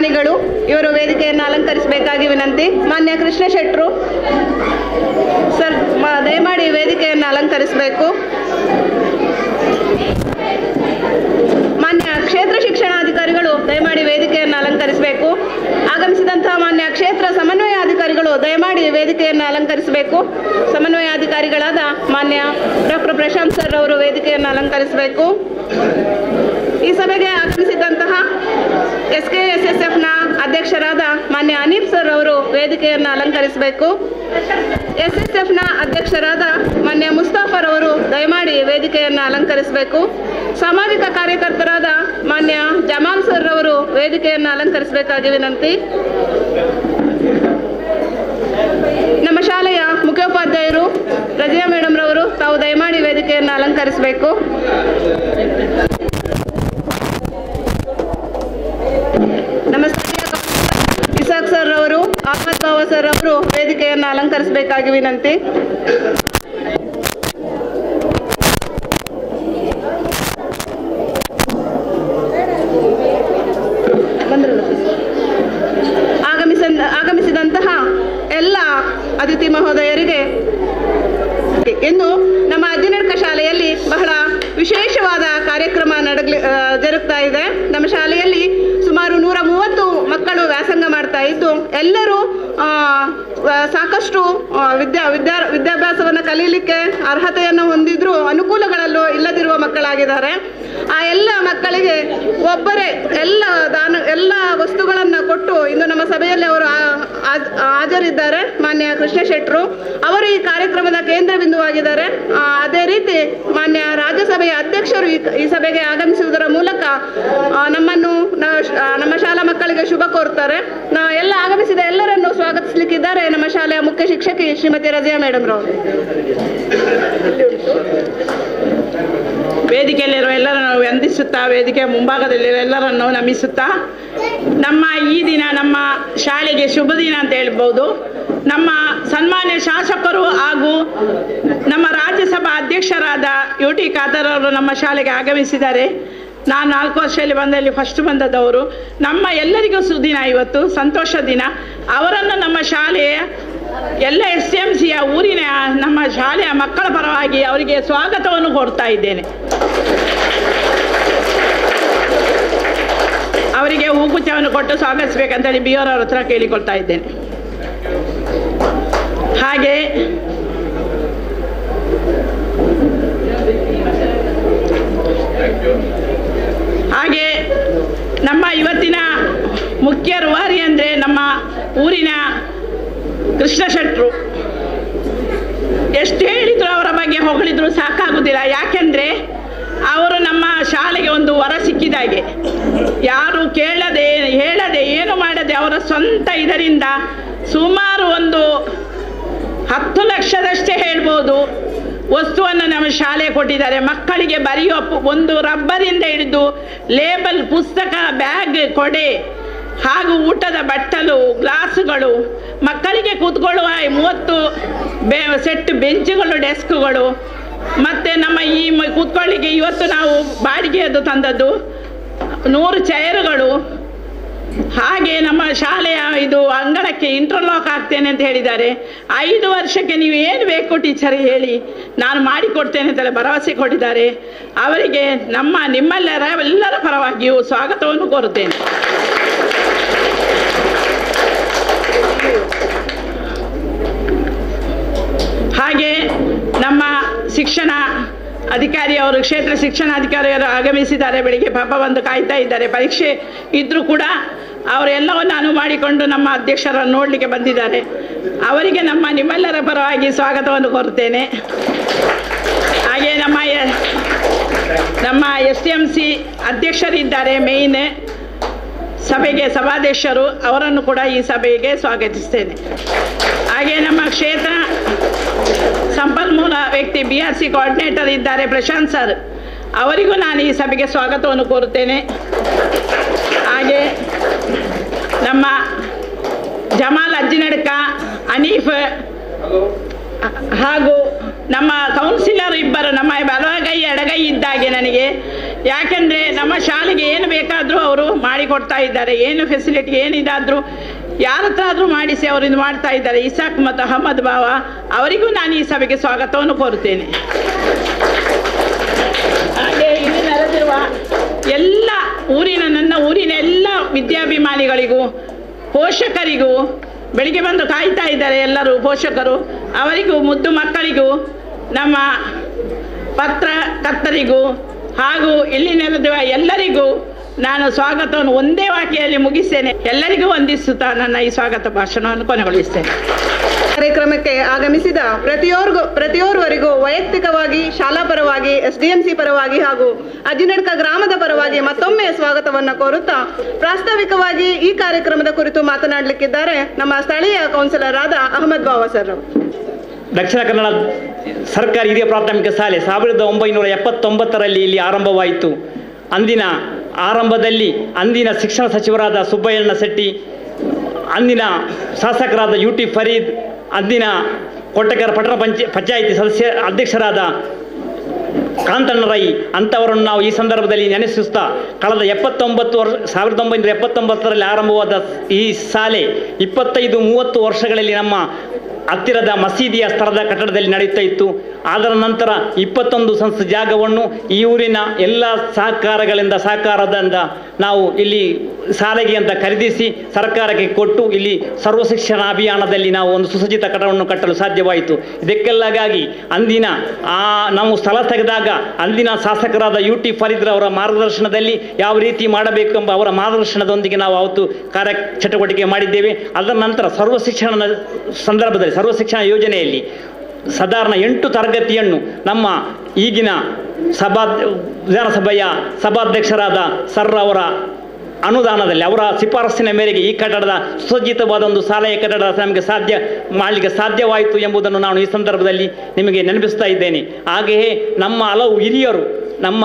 ದಾನಿಗಳು ಇವರು ವೇದಿಕೆಯನ್ನು ಅಲಂಕರಿಸಬೇಕಾಗಿ ವಿನಂತಿ ಮಾನ್ಯ ಕೃಷ್ಣ ಶೆಟ್ರು ಸರ್ ಮ- ದಯಮಾಡಿ ವೇದಿಕೆಯನ್ನು ಅಲಂಕರಿಸಬೇಕು ಮಾನ್ಯ ಕ್ಷೇತ್ರ ಶಿಕ್ಷಣಾಧಿಕಾರಿಗಳು ದಯಮಾಡಿ ವೇದಿಕೆಯನ್ನು ಅಲಂಕರಿಸಬೇಕು ಆಗಮಿಸಿದಂತಹ ಮಾನ್ಯ ಕ್ಷೇತ್ರ ಸಮನ್ವಯಾಧಿಕಾರಿಗಳು ದಯಮಾಡಿ ವೇದಿಕೆಯನ್ನು ಅಲಂಕರಿಸಬೇಕು ಸಮನ್ವಯಾಧಿಕಾರಿಗಳಾದ ಮಾನ್ಯ ಡಾಕ್ಟರ್ ಪ್ರಶಾಂತ್ ಸರ್ ಅವರು ವೇದಿಕೆಯನ್ನು ಅಲಂಕರಿಸಬೇಕು ಈ ಸಭೆಗೆ ಆಗಮಿಸಿದಂತಹ ಎಸ್ ಕೆ ಎಸ್ ಎಸ್ ಎಫ್ನ ಅಧ್ಯಕ್ಷರಾದ ಮಾನ್ಯ ಅನೀಫ್ ಸರ್ ಅವರು ವೇದಿಕೆಯನ್ನು ಅಲಂಕರಿಸಬೇಕು ಎಸ್ ಎಸ್ ಎಫ್ನ ಅಧ್ಯಕ್ಷರಾದ ಮಾನ್ಯ ಮುಸ್ತಾಫರ್ ಅವರು ದಯಮಾಡಿ ವೇದಿಕೆಯನ್ನು ಅಲಂಕರಿಸಬೇಕು ಸಾಮಾಜಿಕ ಕಾರ್ಯಕರ್ತರಾದ ಮಾನ್ಯ ಜಮಾಲ್ ಸರ್ ಅವರು ವೇದಿಕೆಯನ್ನು ಅಲಂಕರಿಸಬೇಕಾಗಿ ವಿನಂತಿ ನಮ್ಮ ಶಾಲೆಯ ಮುಖ್ಯೋಪಾಧ್ಯಾಯರು ರಜಿಯಾ ಮೇಡಮ್ ರವರು ತಾವು ದಯಮಾಡಿ ವೇದಿಕೆಯನ್ನು ಅಲಂಕರಿಸಬೇಕು ನಮ್ಮ ಸ್ಥಳೀಯ ಕೌನ್ಸಿಲರ್ ಇಸಾಕ್ ಸರ್ ಅವರು ಅಹಮದ್ ಬಾಬಾ ಸರ್ ಅವರು ವೇದಿಕೆಯನ್ನು ಅಲಂಕರಿಸಬೇಕಾಗಿ ವಿನಂತಿ ಬಂದ್ರಲ್ಲ ಸರ್? ಆಗಮಿಸ ಆಗಮಿಸಿದಂತಹ ಎಲ್ಲ ಅತಿಥಿ ಮಹೋದಯರಿಗೆ ಇನ್ನು ನಮ್ಮ ಅಜ್ಜಿನಡ್ಕ ಶಾಲೆಯಲ್ಲಿ ಬಹಳ ವಿಶೇಷವಾದ ಕಾರ್ಯಕ್ರಮ ನಡಗ್ಲಿ ಆ, ಜರುಗ್ತಾ ಇದೆ ನಮ್ಮ ಶಾಲೆಯಲ್ಲಿ ಸುಮಾರು ನೂರ ಮೂವತ್ತು ಮಕ್ಕಳು ವ್ಯಾಸಂಗ ಮಾಡ್ತಾ ಇದ್ದು ಎಲ್ಲರೂ ಆ, ಆ, ಸಾಕಷ್ಟು ಆ, ವಿದ್ಯಾ ವಿದ್ಯಾ ವಿದ್ಯಾಭ್ಯಾಸವನ್ನು ಕಲೀಲಿಕ್ಕೆ ಅರ್ಹತೆಯನ್ನು ಹೊಂದಿದ್ರು ಅನುಕೂಲಗಳಲ್ಲೂ ಇಲ್ಲದಿರುವ ಮಕ್ಕಳಾಗಿದ್ದಾರೆ ಆ ಎಲ್ಲ ಮಕ್ಕಳಿಗೆ ಒಬ್ಬರೇ ಎಲ್ಲ ದಾನ ಎಲ್ಲ ವಸ್ತುಗಳನ್ನು ಕೊಟ್ಟು ಇಂದು ನಮ್ಮ ಸಭೆಯಲ್ಲಿ ಅವರು ಆ- ಹಾಜ್- ಹಾಜರಿದ್ದಾರೆ ಮಾನ್ಯ ಕೃಷ್ಣ ಶೆಟ್ರು ಅವರು ಈ ಕಾರ್ಯಕ್ರಮದ ಕೇಂದ್ರ ಬಿಂದುವಾಗಿದ್ದಾರೆ ಆ, ಅದೇ ರೀತಿ ಮಾನ್ಯ ರಾಜ್ಯಸಭೆಯ ಅಧ್ಯಕ್ಷರು ಈ ಈ ಸಭೆಗೆ ಆಗಮಿಸುವುದರ ಮೂಲಕ ಆ, ನಮ್ಮನ್ನು ನ- ಆ, ನಮ್ಮ ಶಾಲಾ ಮಕ್ಕಳಿಗೆ ಶುಭ ಕೋರ್ತಾರೆ ನಾ ಎಲ್ಲ ಆಗಮಿಸಿದ ಎಲ್ಲರನ್ನು ಸ್ವಾಗತಿಸಲಿಕ್ಕಿದ್ದಾರೆ ನಮ್ಮ ಶಾಲೆಯ ಮುಖ್ಯ ಶಿಕ್ಷಕಿ ಶ್ರೀಮತಿ ರಜಿಯಾ ಮೇಡಮ್ ರವರು ವೇದಿಕೆಯಲ್ಲಿರುವ ಎಲ್ಲರನ್ನು ವಂದಿಸುತ್ತಾ ವೇದಿಕೆಯ ಮುಂಭಾಗದಲ್ಲಿರುವ ಎಲ್ಲರನ್ನು ನಮಿಸುತ್ತಾ ನಮ್ಮ ಈ ದಿನ ನಮ್ಮ ಶಾಲೆಗೆ ಶುಭ ದಿನ ಅಂತ ಹೇಳ್ಬೋದು ನಮ್ಮ ಸನ್ಮಾನ್ಯ ಶಾಸಕರು ಹಾಗೂ ನಮ್ಮ ರಾಜ್ಯಸಭಾ ಅಧ್ಯಕ್ಷರಾದ ಯು ಟಿ ಖಾದರ್ ಅವರು ನಮ್ಮ ಶಾಲೆಗೆ ಆಗಮಿಸಿದ್ದಾರೆ ನಾನು ನಾಲ್ಕು ವರ್ಷದಲ್ಲಿ ಬಂದಲ್ಲಿ ಫಸ್ಟ್ ಬಂದದವರು ನಮ್ಮ ಎಲ್ಲರಿಗೂ ಸುದಿನ ಇವತ್ತು ಸಂತೋಷ ದಿನ ಅವರನ್ನು ನಮ್ಮ ಶಾಲೆಯ ಎಲ್ಲ ಎಸ್ ಎಂ ಸಿಯ ಊರಿನ ನಮ್ಮ ಶಾಲೆಯ ಮಕ್ಕಳ ಪರವಾಗಿ ಅವರಿಗೆ ಸ್ವಾಗತವನ್ನು ಕೊಡ್ತಾ ಇದ್ದೇನೆ ಅವರಿಗೆ ಹೂಗುಚ್ಛವನ್ನು ಕೊಟ್ಟು ಸ್ವಾಗತಿಸಬೇಕಂತೇಳಿ ಬಿ ಆರ್ ಅವ್ರ ಹತ್ರ ಕೇಳಿಕೊಳ್ತಾ ಇದ್ದೇನೆ ಹಾಗೆ ಹಾಗೆ ನಮ್ಮ ಇವತ್ತಿನ ಮುಖ್ಯ ರೂವಾರಿ ಅಂದರೆ ನಮ್ಮ ಊರಿನ ಕೃಷ್ಣ ಶೆಟ್ರು ಎಷ್ಟು ಹೇಳಿದ್ರು ಅವರ ಬಗ್ಗೆ ಹೊಗಳಿದ್ರು ಸಾಕಾಗುದಿಲ್ಲ ಯಾಕೆಂದ್ರೆ ಅವರು ನಮ್ಮ ಶಾಲೆಗೆ ಒಂದು ವರ ಸಿಕ್ಕಿದಾಗೆ ಯಾರು ಕೇಳದೆ ಹೇಳದೆ ಏನು ಮಾಡದೆ ಅವರ ಸ್ವಂತ ಇದರಿಂದ ಸುಮಾರು ಒಂದು ಹತ್ತು ಲಕ್ಷದಷ್ಟೇ ಹೇಳ್ಬೋದು ವಸ್ತುವನ್ನು ನಮ್ಮ ಶಾಲೆ ಕೊಟ್ಟಿದ್ದಾರೆ ಮಕ್ಕಳಿಗೆ ಬರೆಯುವ ಪು- ಒಂದು ರಬ್ಬರಿಂದ ಹಿಡಿದು ಲೇಬಲ್ ಪುಸ್ತಕ ಬ್ಯಾಗ್ ಕೊಡೆ ಹಾಗೂ ಊಟದ ಬಟ್ಟಲು ಗ್ಲಾಸುಗಳು ಮಕ್ಕಳಿಗೆ ಕೂತ್ಕೊಳ್ಳುವ ಮೂವತ್ತು ಬೆ ಸೆಟ್ ಬೆಂಚುಗಳು ಡೆಸ್ಕ್ಗಳು ಮತ್ತು ನಮ್ಮ ಈ ಮ- ಕೂತ್ಕೊಳ್ಳಿಕ್ಕೆ ಇವತ್ತು ನಾವು ಬಾಡಿಗೆಯದ್ದು ತಂದದ್ದು ನೂರು ಚೇರುಗಳು ಹಾಗೆ ನಮ್ಮ ಶಾಲೆಯ ಇದು ಅಂಗಳಕ್ಕೆ ಇಂಟರ್ಲಾಕ್ ಆಗ್ತೇನೆ ಅಂತ ಹೇಳಿದ್ದಾರೆ ಐದು ವರ್ಷಕ್ಕೆ ನೀವು ಏನು ಬೇಕು ಟೀಚರ್ ಹೇಳಿ ನಾನು ಮಾಡಿಕೊಡ್ತೇನೆ ಅಂತ ಭರವಸೆ ಕೊಟ್ಟಿದ್ದಾರೆ ಅವರಿಗೆ ನಮ್ಮ ನಿಮ್ಮೆಲ್ಲರ ಎಲ್ಲರ ಪರವಾಗಿಯೂ ಸ್ವಾಗತವನ್ನು ಕೋರುತ್ತೇನೆ ಹಾಗೆ ನಮ್ಮ ಶಿಕ್ಷಣ ಅಧಿಕಾರಿ ಅವರು ಕ್ಷೇತ್ರ ಶಿಕ್ಷಣಾಧಿಕಾರಿಯವರು ಆಗಮಿಸಿದ್ದಾರೆ ಬೆಳಿಗ್ಗೆ ಪಾಪ ಬಂದು ಕಾಯ್ತಾ ಇದ್ದಾರೆ ಪರೀಕ್ಷೆ ಇದ್ರೂ ಕೂಡ ಅವರೆಲ್ಲವನ್ನು ಅನುವು ಮಾಡಿಕೊಂಡು ನಮ್ಮ ಅಧ್ಯಕ್ಷರನ್ನು ನೋಡಲಿಕ್ಕೆ ಬಂದಿದ್ದಾರೆ ಅವರಿಗೆ ನಮ್ಮ ನಿಮ್ಮೆಲ್ಲರ ಪರವಾಗಿ ಸ್ವಾಗತವನ್ನು ಕೋರುತ್ತೇನೆ ಹಾಗೆ ನಮ್ಮ ಎ- ನಮ್ಮ ಎಸ್ ಎಂ ಸಿ ಅಧ್ಯಕ್ಷರಿದ್ದಾರೆ ಮೇಯ್ನ್ ಸಭೆಗೆ ಸಭಾಧ್ಯಕ್ಷರು ಅವರನ್ನು ಕೂಡ ಈ ಸಭೆಗೆ ಸ್ವಾಗತಿಸ್ತೇನೆ ಹಾಗೆ ನಮ್ಮ ಕ್ಷೇತ್ರ ಸಂಪನ್ಮೂಲ ವ್ಯಕ್ತಿ ಬಿ ಆರ್ ಸಿ ಕೋಆರ್ಡಿನೇಟರ್ ಇದ್ದಾರೆ ಪ್ರಶಾಂತ್ ಸರ್ ಅವರಿಗೂ ನಾನು ಈ ಸಭೆಗೆ ಸ್ವಾಗತವನ್ನು ಕೋರುತ್ತೇನೆ ಹಾಗೆ ನಮ್ಮ ಜಮಾಲ್ ಅಜ್ಜಿನಡ್ಕ ಅನೀಫ್ ಹಾಗೂ ನಮ್ಮ ಕೌನ್ಸಿಲರ್ ಇಬ್ಬರು ನಮ್ಮ ಬಲಗೈ ಎಡಗೈ ಇದ್ದಾಗೆ ನನಗೆ ಯಾಕೆಂದ್ರೆ ನಮ್ಮ ಶಾಲೆಗೆ ಏನು ಬೇಕಾದರೂ ಅವರು ಮಾಡಿಕೊಡ್ತಾ ಇದ್ದಾರೆ ಏನು ಫೆಸಿಲಿಟಿ ಏನಿದಾದರೂ ಯಾರ ಹತ್ರ ಆದರೂ ಮಾಡಿಸಿ ಅವರು ಇದು ಮಾಡ್ತಾ ಇದ್ದಾರೆ ಇಸಾಕ್ ಮತ್ತು ಅಹಮದ್ ಬಾವ ಅವರಿಗೂ ನಾನು ಈ ಸಭೆಗೆ ಸ್ವಾಗತವನ್ನು ಕೋರುತ್ತೇನೆ ಹಾಗೆ ಇಲ್ಲಿ ನೆರೆದಿರುವ ಎಲ್ಲ ಊರಿನ ನನ್ನ ಊರಿನ ಎಲ್ಲ ವಿದ್ಯಾಭಿಮಾನಿಗಳಿಗೂ ಪೋಷಕರಿಗೂ ಬೆಳಿಗ್ಗೆ ಬಂದು ಕಾಯ್ತಾ ಇದ್ದಾರೆ ಎಲ್ಲರೂ ಪೋಷಕರು ಅವರಿಗೂ ಮುದ್ದು ಮಕ್ಕಳಿಗೂ ನಮ್ಮ ಪತ್ರಕರ್ತರಿಗೂ ಹಾಗೂ ಇಲ್ಲಿ ನೆರೆದಿರುವ ಎಲ್ಲರಿಗೂ ನಾನು ಸ್ವಾಗತವನ್ನು ಒಂದೇ ವಾಕ್ಯದಲ್ಲಿ ಮುಗಿಸ್ತೇನೆ ಎಲ್ಲರಿಗೂ ವಂದಿಸುತ್ತಾ ನನ್ನ ಈ ಸ್ವಾಗತ ಭಾಷಣವನ್ನು ಕೊನೆಗೊಳಿಸ್ತೇನೆ ಕಾರ್ಯಕ್ರಮಕ್ಕೆ ಆಗಮಿಸಿದ ಪ್ರತಿಯೋರ್ಗೂ ಪ್ರತಿಯೋರ್ವರಿಗೂ ವೈಯಕ್ತಿಕವಾಗಿ ಶಾಲಾ ಪರವಾಗಿ ಎಸ್ಡಿಎಂಸಿ ಪರವಾಗಿ ಹಾಗೂ ಅಜಿನಡ್ಕ ಗ್ರಾಮದ ಪರವಾಗಿ ಮತ್ತೊಮ್ಮೆ ಸ್ವಾಗತವನ್ನ ಕೋರುತ್ತಾ ಪ್ರಾಸ್ತಾವಿಕವಾಗಿ ಈ ಕಾರ್ಯಕ್ರಮದ ಕುರಿತು ಮಾತನಾಡಲಿಕ್ಕಿದ್ದಾರೆ ನಮ್ಮ ಸ್ಥಳೀಯ ಕೌನ್ಸಿಲರ್ ಆದ ಅಹಮದ್ ಬಾವಾ ಸರ್ ಅವರು. ದಕ್ಷಿಣ ಕನ್ನಡ ಸರ್ಕಾರಿ ಹಿರಿಯ ಪ್ರಾಥಮಿಕ ಶಾಲೆ ಸಾವಿರದ ಒಂಬೈನೂರ ಎಪ್ಪತ್ತೊಂಬತ್ತರಲ್ಲಿ ಇಲ್ಲಿ ಆರಂಭವಾಯಿತು ಅಂದಿನ ಆರಂಭದಲ್ಲಿ ಅಂದಿನ ಶಿಕ್ಷಣ ಸಚಿವರಾದ ಸುಬ್ಬಯ್ಯಣ್ಣ ಶೆಟ್ಟಿ ಅಂದಿನ ಶಾಸಕರಾದ ಯು ಟಿ ಫರೀದ್ ಅಂದಿನ ಕೊಟ್ಟಕರ ಪಟ್ಟಣ ಪಂಚ ಪಂಚಾಯಿತಿ ಸದಸ್ಯ ಅಧ್ಯಕ್ಷರಾದ ಕಾಂತಣ್ಣ ರೈ ಅಂಥವರನ್ನು ನಾವು ಈ ಸಂದರ್ಭದಲ್ಲಿ ನೆನೆಸುತ್ತಾ ಕಳೆದ ಎಪ್ಪತ್ತೊಂಬತ್ತು ವರ್ಷ ಸಾವಿರದ ಒಂಬೈನೂರ ಎಪ್ಪತ್ತೊಂಬತ್ತರಲ್ಲಿ ಆರಂಭವಾದ ಈ ಶಾಲೆ ಇಪ್ಪತ್ತೈದು ಮೂವತ್ತು ವರ್ಷಗಳಲ್ಲಿ ನಮ್ಮ ಹತ್ತಿರದ ಮಸೀದಿಯ ಸ್ಥಳದ ಕಟ್ಟಡದಲ್ಲಿ ನಡೆಯುತ್ತಾ ಇತ್ತು ಅದರ ನಂತರ ಇಪ್ಪತ್ತೊಂದು ಸಂಸ್ಥೆ ಜಾಗವನ್ನು ಈ ಊರಿನ ಎಲ್ಲ ಸಹಕಾರಗಳಿಂದ ಸಹಕಾರದಿಂದ ನಾವು ಇಲ್ಲಿ ಶಾಲೆಗೆ ಅಂತ ಖರೀದಿಸಿ ಸರ್ಕಾರಕ್ಕೆ ಕೊಟ್ಟು ಇಲ್ಲಿ ಸರ್ವ ಶಿಕ್ಷಣ ಅಭಿಯಾನದಲ್ಲಿ ನಾವು ಒಂದು ಸುಸಜ್ಜಿತ ಕಟ್ಟಡವನ್ನು ಕಟ್ಟಲು ಸಾಧ್ಯವಾಯಿತು ಇದಕ್ಕೆಲ್ಲಗಾಗಿ ಅಂದಿನ ಆ ನಾವು ಸ್ಥಳ ತೆಗೆದಾಗ ಅಂದಿನ ಶಾಸಕರಾದ ಯು ಟಿ ಫರೀದ್ರವರ ಮಾರ್ಗದರ್ಶನದಲ್ಲಿ ಯಾವ ರೀತಿ ಮಾಡಬೇಕೆಂಬ ಅವರ ಮಾರ್ಗದರ್ಶನದೊಂದಿಗೆ ನಾವು ಅವತ್ತು ಕಾರ್ಯ ಚಟುವಟಿಕೆ ಮಾಡಿದ್ದೇವೆ ಅದರ ನಂತರ ಸರ್ವ ಶಿಕ್ಷಣ ಸಂದರ್ಭದಲ್ಲಿ ಸರ್ವ ಶಿಕ್ಷಣ ಯೋಜನೆಯಲ್ಲಿ ಸಾಧಾರಣ ಎಂಟು ತರಗತಿಯನ್ನು ನಮ್ಮ ಈಗಿನ ಸಭಾ ವಿಧಾನಸಭೆಯ ಸಭಾಧ್ಯಕ್ಷರಾದ ಸರ್ ಅವರ ಅನುದಾನದಲ್ಲಿ ಅವರ ಶಿಫಾರಸ್ಸಿನ ಮೇರೆಗೆ ಈ ಕಟ್ಟಡದ ಸುಸಜ್ಜಿತವಾದ ಒಂದು ಶಾಲೆಯ ಕಟ್ಟಡ ನಮಗೆ ಸಾಧ್ಯ ಮಾಡಲಿಕ್ಕೆ ಸಾಧ್ಯವಾಯಿತು ಎಂಬುದನ್ನು ನಾನು ಈ ಸಂದರ್ಭದಲ್ಲಿ ನಿಮಗೆ ನೆನಪಿಸ್ತಾ ಇದ್ದೇನೆ ಹಾಗೆಯೇ ನಮ್ಮ ಹಲವು ಹಿರಿಯರು ನಮ್ಮ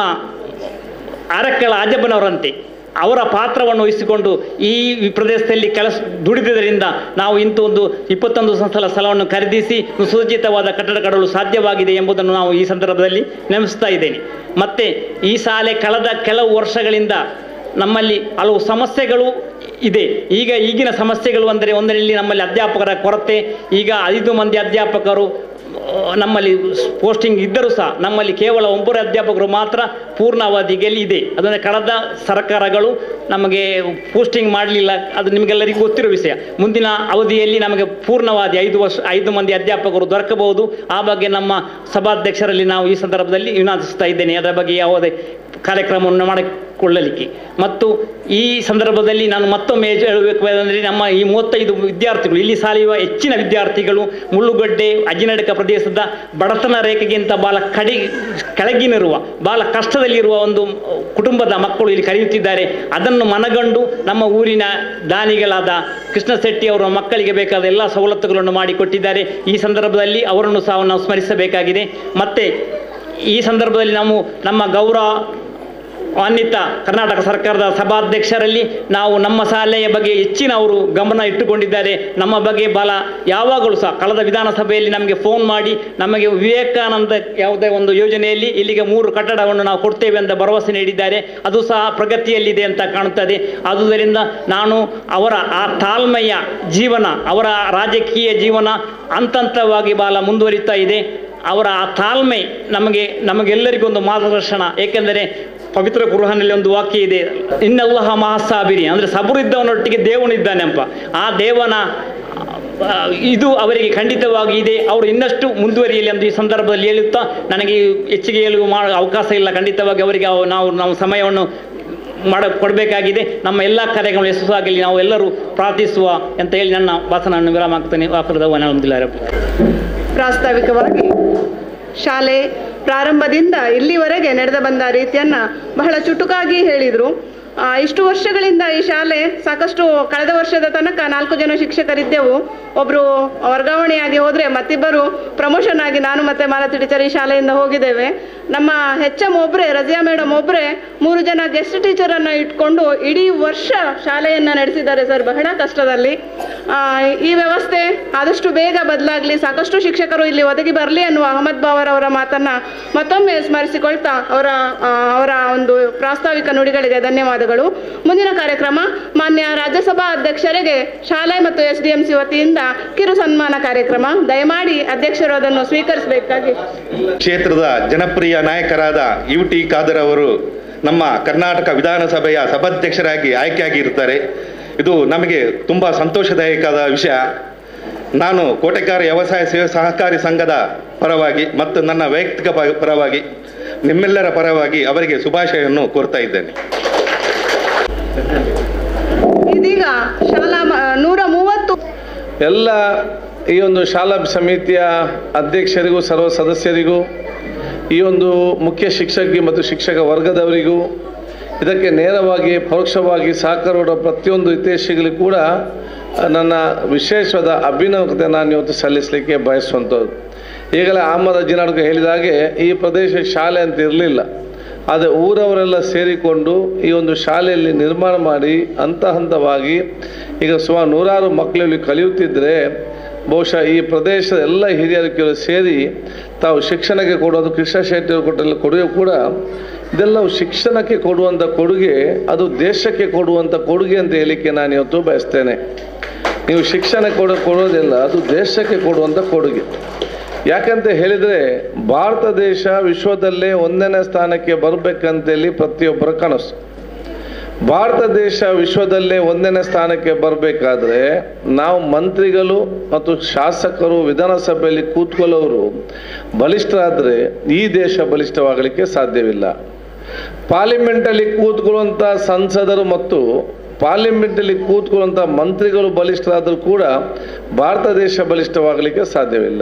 ಅರಕ್ಕಳ ಅಜ್ಜಪ್ಪನವರಂತೆ ಅವರ ಪಾತ್ರವನ್ನು ವಹಿಸಿಕೊಂಡು ಈ ಪ್ರದೇಶದಲ್ಲಿ ಕೆಲಸ ದುಡಿದಿದ್ದರಿಂದ ನಾವು ಇಂಥ ಒಂದು ಇಪ್ಪತ್ತೊಂದು ಸಂಸ್ಥಳ ಸ್ಥಳವನ್ನು ಖರೀದಿಸಿ ಸುಸಜ್ಜಿತವಾದ ಕಟ್ಟಡ ಕಟ್ಟಲು ಸಾಧ್ಯವಾಗಿದೆ ಎಂಬುದನ್ನು ನಾವು ಈ ಸಂದರ್ಭದಲ್ಲಿ ನೆನಪಿಸ್ತಾ ಇದ್ದೇನೆ ಮತ್ತು ಈ ಶಾಲೆ ಕಳೆದ ಕೆಲವು ವರ್ಷಗಳಿಂದ ನಮ್ಮಲ್ಲಿ ಹಲವು ಸಮಸ್ಯೆಗಳು ಇದೆ ಈಗ ಈಗಿನ ಸಮಸ್ಯೆಗಳು ಅಂದರೆ ಒಂದರಲ್ಲಿ ನಮ್ಮಲ್ಲಿ ಅಧ್ಯಾಪಕರ ಕೊರತೆ ಈಗ ಐದು ಮಂದಿ ಅಧ್ಯಾಪಕರು ಆ, ನಮ್ಮಲ್ಲಿ ಪೋಸ್ಟಿಂಗ್ ಇದ್ದರೂ ಸಹ ನಮ್ಮಲ್ಲಿ ಕೇವಲ ಒಂಬರು ಅಧ್ಯಾಪಕರು ಮಾತ್ರ ಪೂರ್ಣ ಅವಧಿಯಲ್ಲಿ ಇದೆ ಅದನ್ನು ಕಳೆದ ಸರ್ಕಾರಗಳು ನಮಗೆ ಪೋಸ್ಟಿಂಗ್ ಮಾಡಲಿಲ್ಲ ಅದು ನಿಮಗೆಲ್ಲರಿಗೂ ಗೊತ್ತಿರೋ ವಿಷಯ ಮುಂದಿನ ಅವಧಿಯಲ್ಲಿ ನಮಗೆ ಪೂರ್ಣವಾದಿ ಐದು ವರ್ಷ ಐದು ಮಂದಿ ಅಧ್ಯಾಪಕರು ದೊರಕಬಹುದು ಆ ಬಗ್ಗೆ ನಮ್ಮ ಸಭಾಧ್ಯಕ್ಷರಲ್ಲಿ ನಾವು ಈ ಸಂದರ್ಭದಲ್ಲಿ ವಿನಂತಿಸ್ತಾ ಇದ್ದೇನೆ ಅದರ ಬಗ್ಗೆ ಯಾವುದೇ ಕಾರ್ಯಕ್ರಮವನ್ನು ಮಾಡಿಕೊಳ್ಳಲಿಕ್ಕೆ ಮತ್ತು ಈ ಸಂದರ್ಭದಲ್ಲಿ ನಾನು ಮತ್ತೊಮ್ಮೆ ಹೇಳಬೇಕು ಅಂದರೆ ನಮ್ಮ ಈ ಮೂವತ್ತೈದು ವಿದ್ಯಾರ್ಥಿಗಳು ಇಲ್ಲಿ ಸಾಲಿಯುವ ಹೆಚ್ಚಿನ ವಿದ್ಯಾರ್ಥಿಗಳು ಮುಳ್ಳುಗಡ್ಡೆ ಅಜಿನಡಕ ಪ್ರದೇಶದ ಬಡತನ ರೇಖೆಗಿಂತ ಬಹಳ ಕಡಿ ಕೆಳಗಿನಿರುವ ಬಹಳ ಕಷ್ಟದಲ್ಲಿರುವ ಒಂದು ಕುಟುಂಬದ ಮಕ್ಕಳು ಇಲ್ಲಿ ಕರೆಯುತ್ತಿದ್ದಾರೆ ಅದನ್ನು ಮನಗಂಡು ನಮ್ಮ ಊರಿನ ದಾನಿಗಳಾದ ಕೃಷ್ಣ ಶೆಟ್ಟಿ ಅವರ ಮಕ್ಕಳಿಗೆ ಬೇಕಾದ ಎಲ್ಲ ಸವಲತ್ತುಗಳನ್ನು ಮಾಡಿಕೊಟ್ಟಿದ್ದಾರೆ ಈ ಸಂದರ್ಭದಲ್ಲಿ ಅವರನ್ನು ಸಹ ನಾವು ಸ್ಮರಿಸಬೇಕಾಗಿದೆ ಮತ್ತು ಈ ಸಂದರ್ಭದಲ್ಲಿ ನಾವು ನಮ್ಮ ಗೌರವ ವಾನ್ವಿತ ಕರ್ನಾಟಕ ಸರ್ಕಾರದ ಸಭಾಧ್ಯಕ್ಷರಲ್ಲಿ ನಾವು ನಮ್ಮ ಶಾಲೆಯ ಬಗ್ಗೆ ಹೆಚ್ಚಿನ ಅವರು ಗಮನ ಇಟ್ಟುಕೊಂಡಿದ್ದಾರೆ ನಮ್ಮ ಬಗ್ಗೆ ಬಹಳ ಯಾವಾಗಲೂ ಸಹ ಕಳೆದ ವಿಧಾನಸಭೆಯಲ್ಲಿ ನಮಗೆ ಫೋನ್ ಮಾಡಿ ನಮಗೆ ವಿವೇಕಾನಂದ ಯಾವುದೇ ಒಂದು ಯೋಜನೆಯಲ್ಲಿ ಇಲ್ಲಿಗೆ ಮೂರು ಕಟ್ಟಡವನ್ನು ನಾವು ಕೊಡ್ತೇವೆ ಅಂತ ಭರವಸೆ ನೀಡಿದ್ದಾರೆ ಅದು ಸಹ ಪ್ರಗತಿಯಲ್ಲಿದೆ ಅಂತ ಕಾಣುತ್ತದೆ ಆದುದರಿಂದ ನಾನು ಅವರ ಆ ತಾಳ್ಮೆಯ ಜೀವನ ಅವರ ರಾಜಕೀಯ ಜೀವನ ಹಂತಂತವಾಗಿ ಬಹಳ ಮುಂದುವರಿತಾ ಇದೆ ಅವರ ಆ ತಾಳ್ಮೆ ನಮಗೆ ನಮಗೆಲ್ಲರಿಗೊಂದು ಮಾರ್ಗದರ್ಶನ ಏಕೆಂದರೆ ಪವಿತ್ರ ಕುರುಹನಲ್ಲಿ ಒಂದು ವಾಕ್ಯ ಇದೆ ಇನ್ನಲ್ಲಹ ಮಹಾಸಾಬಿರಿ ಅಂದರೆ ಸಬರಿದ್ದವನೊಟ್ಟಿಗೆ ದೇವನಿದ್ದಾನೆ ಎಂಬ ಆ ದೇವನ ಆ, ಇದು ಅವರಿಗೆ ಖಂಡಿತವಾಗಿ ಇದೆ ಅವರು ಇನ್ನಷ್ಟು ಮುಂದುವರಿಯಲಿ ಎಂದು ಈ ಸಂದರ್ಭದಲ್ಲಿ ಹೇಳುತ್ತಾ ನನಗೆ ಹೆಚ್ಚಿಗೆ ಹೇಳುವ ಮಾ ಅವಕಾಶ ಇಲ್ಲ ಖಂಡಿತವಾಗಿ ಅವರಿಗೆ ಅವು- ನಾವು ನಾವು ಸಮಯವನ್ನು ಮಾಡ ಕೊಡಬೇಕಾಗಿದೆ ನಮ್ಮ ಎಲ್ಲ ಕಾರ್ಯಕ್ರಮಗಳು ಯಶಸ್ಸಾಗಲಿ ನಾವು ಎಲ್ಲರೂ ಪ್ರಾರ್ಥಿಸುವ ಅಂತ ಹೇಳಿ ನನ್ನ ಭಾಷಣವನ್ನು ವಿರಾಮ ಹಾಕ್ತೇನೆ ವಾಕರದ ಅಲ್ಹಮ್ದುಲಿಲ್ಲಾಹ್ ರಬ್ಬಿಲ್ ಪ್ರಾಸ್ತಾವಿಕವಾಗಿ ಶಾಲೆ ಪ್ರಾರಂಭದಿಂದ ಇಲ್ಲಿವರೆಗೆ ನಡೆದು ಬಂದ ರೀತಿಯನ್ನ ಬಹಳ ಚುಟುಕಾಗಿ ಹೇಳಿದರು ಆ, ಇಷ್ಟು ವರ್ಷಗಳಿಂದ ಈ ಶಾಲೆ ಸಾಕಷ್ಟು ಕಳೆದ ವರ್ಷದ ತನಕ ನಾಲ್ಕು ಜನ ಶಿಕ್ಷಕರಿದ್ದೆವು ಒಬ್ರು ವರ್ಗಾವಣೆಯಾಗಿ ಹೋದ್ರೆ ಮತ್ತಿಬ್ಬರು ಪ್ರಮೋಷನ್ ಆಗಿ ನಾನು ಮತ್ತೆ ಮಾಲತಿ ಟೀಚರ್ ಈ ಶಾಲೆಯಿಂದ ಹೋಗಿದ್ದೇವೆ ನಮ್ಮ ಹೆಚ್ ಎಂ ಒಬ್ರೆ ರಜಿಯಾ ಮೇಡಮ್ ಒಬ್ರೆ ಮೂರು ಜನ ಗೆಸ್ಟ್ ಟೀಚರ್ ಅನ್ನ ಇಟ್ಕೊಂಡು ಇಡೀ ವರ್ಷ ಶಾಲೆಯನ್ನ ನಡೆಸಿದ್ದಾರೆ ಸರ್ ಬಹಳ ಕಷ್ಟದಲ್ಲಿ ಆ, ಈ ವ್ಯವಸ್ಥೆ ಆದಷ್ಟು ಬೇಗ ಬದಲಾಗ್ಲಿ ಸಾಕಷ್ಟು ಶಿಕ್ಷಕರು ಇಲ್ಲಿ ಒದಗಿ ಬರಲಿ ಅನ್ನುವ ಅಹಮದ್ ಬಾವರ್ ಅವರ ಮಾತನ್ನ ಮತ್ತೊಮ್ಮೆ ಸ್ಮರಿಸಿಕೊಳ್ತಾ ಅವರ ಆ, ಅವರ ಒಂದು ಪ್ರಾಸ್ತಾವಿಕ ನುಡಿಗಳಿಗೆ ಧನ್ಯವಾದಗಳು ಮುಂದಿನ ಕಾರ್ಯಕ್ರಮ ಮಾನ್ಯ ರಾಜ್ಯಸಭಾ ಅಧ್ಯಕ್ಷರಿಗೆ ಶಾಲೆ ಮತ್ತು ಎಸ್ ಡಿ ಎಂ ಸಿ ವತಿಯಿಂದ ಕಿರು ಸನ್ಮಾನ ಕಾರ್ಯಕ್ರಮ ದಯಮಾಡಿ ಅಧ್ಯಕ್ಷರು ಅದನ್ನು ಸ್ವೀಕರಿಸಬೇಕಾಗಿ ಕ್ಷೇತ್ರದ ಜನಪ್ರಿಯ ನಾಯಕರಾದ ಯು ಟಿ ಖಾದರ್ ಅವರು ನಮ್ಮ ಕರ್ನಾಟಕ ವಿಧಾನಸಭೆಯ ಸಭಾಧ್ಯಕ್ಷರಾಗಿ ಆಯ್ಕೆಯಾಗಿರುತ್ತಾರೆ ಇದು ನಮಗೆ ತುಂಬ ಸಂತೋಷದಾಯಕವಾದ ವಿಷಯ ನಾನು ಕೋಟೆಕಾರ ವ್ಯವಸಾಯ ಸೇವೆ ಸಹಕಾರಿ ಸಂಘದ ಪರವಾಗಿ ಮತ್ತು ನನ್ನ ವೈಯಕ್ತಿಕ ಪ- ಪರವಾಗಿ ನಿಮ್ಮೆಲ್ಲರ ಪರವಾಗಿ ಅವರಿಗೆ ಶುಭಾಶಯವನ್ನು ಕೋರ್ತಾ ಇದ್ದೇನೆ ಇದೀಗ ಶಾಲಾ ಮ- ನೂರ ಮೂವತ್ತು ಎಲ್ಲ ಈ ಒಂದು ಶಾಲಾ ಸಮಿತಿಯ ಅಧ್ಯಕ್ಷರಿಗೂ ಸರ್ವ ಸದಸ್ಯರಿಗೂ ಈ ಒಂದು ಮುಖ್ಯ ಶಿಕ್ಷಕಿ ಮತ್ತು ಶಿಕ್ಷಕ ವರ್ಗದವರಿಗೂ ಇದಕ್ಕೆ ನೇರವಾಗಿ ಪರೋಕ್ಷವಾಗಿ ಸಹಕಾರ ಪ್ರತಿಯೊಂದು ಹಿತೈಷಿಗಳಿಗೂ ಕೂಡ ನನ್ನ ವಿಶೇಷವಾದ ಅಭಿನವತೆ ನಾನು ಇವತ್ತು ಸಲ್ಲಿಸಲಿಕ್ಕೆ ಬಯಸುವಂಥದ್ದು ಈಗಲೇ ಅಹಮದ್ ಅಜ್ಜಿನಾಡ್ಗೆ ಹೇಳಿದ ಹಾಗೆ ಈ ಪ್ರದೇಶ ಶಾಲೆ ಅಂತ ಇರಲಿಲ್ಲ ಆದರೆ ಊರವರೆಲ್ಲ ಸೇರಿಕೊಂಡು ಈ ಒಂದು ಶಾಲೆಯಲ್ಲಿ ನಿರ್ಮಾಣ ಮಾಡಿ ಹಂತ ಹಂತವಾಗಿ ಈಗ ಸುಮಾರು ನೂರಾರು ಮಕ್ಕಳು ಇಲ್ಲಿ ಕಲಿಯುತ್ತಿದ್ದರೆ ಬಹುಶಃ ಈ ಪ್ರದೇಶದ ಎಲ್ಲ ಹಿರಿಯರು ಕೆಲವು ಸೇರಿ ತಾವು ಶಿಕ್ಷಣಕ್ಕೆ ಕೊಡೋದು ಕೃಷ್ಣ ಶೆಟ್ಟಿ ಅವರು ಕೊಟ್ಟೆಲ್ಲ ಕೊಡುಗೆ ಕೂಡ ಇದೆಲ್ಲವೂ ಶಿಕ್ಷಣಕ್ಕೆ ಕೊಡುವಂಥ ಕೊಡುಗೆ ಅದು ದೇಶಕ್ಕೆ ಕೊಡುವಂಥ ಕೊಡುಗೆ ಅಂತ ಹೇಳಲಿಕ್ಕೆ ನಾನು ಇವತ್ತು ಬಯಸ್ತೇನೆ ನೀವು ಶಿಕ್ಷಣ ಕೊಡ ಕೊಡೋದಿಲ್ಲ ಅದು ದೇಶಕ್ಕೆ ಕೊಡುವಂಥ ಕೊಡುಗೆ ಯಾಕಂತ ಹೇಳಿದರೆ ಭಾರತ ದೇಶ ವಿಶ್ವದಲ್ಲೇ ಒಂದನೇ ಸ್ಥಾನಕ್ಕೆ ಬರಬೇಕಂತೇಳಿ ಪ್ರತಿಯೊಬ್ಬರ ಕನಸು ಭಾರತ ದೇಶ ವಿಶ್ವದಲ್ಲೇ ಒಂದನೇ ಸ್ಥಾನಕ್ಕೆ ಬರಬೇಕಾದ್ರೆ ನಾವು ಮಂತ್ರಿಗಳು ಮತ್ತು ಶಾಸಕರು ವಿಧಾನಸಭೆಯಲ್ಲಿ ಕೂತ್ಕೊಳ್ಳೋರು ಬಲಿಷ್ಠರಾದರೆ ಈ ದೇಶ ಬಲಿಷ್ಠವಾಗಲಿಕ್ಕೆ ಸಾಧ್ಯವಿಲ್ಲ ಪಾರ್ಲಿಮೆಂಟಲ್ಲಿ ಕೂತ್ಕೊಳ್ಳುವಂಥ ಸಂಸದರು ಮತ್ತು ಪಾರ್ಲಿಮೆಂಟಲ್ಲಿ ಕೂತ್ಕೊಳ್ಳುವಂಥ ಮಂತ್ರಿಗಳು ಬಲಿಷ್ಠರಾದರೂ ಕೂಡ ಭಾರತ ದೇಶ ಬಲಿಷ್ಠವಾಗಲಿಕ್ಕೆ ಸಾಧ್ಯವಿಲ್ಲ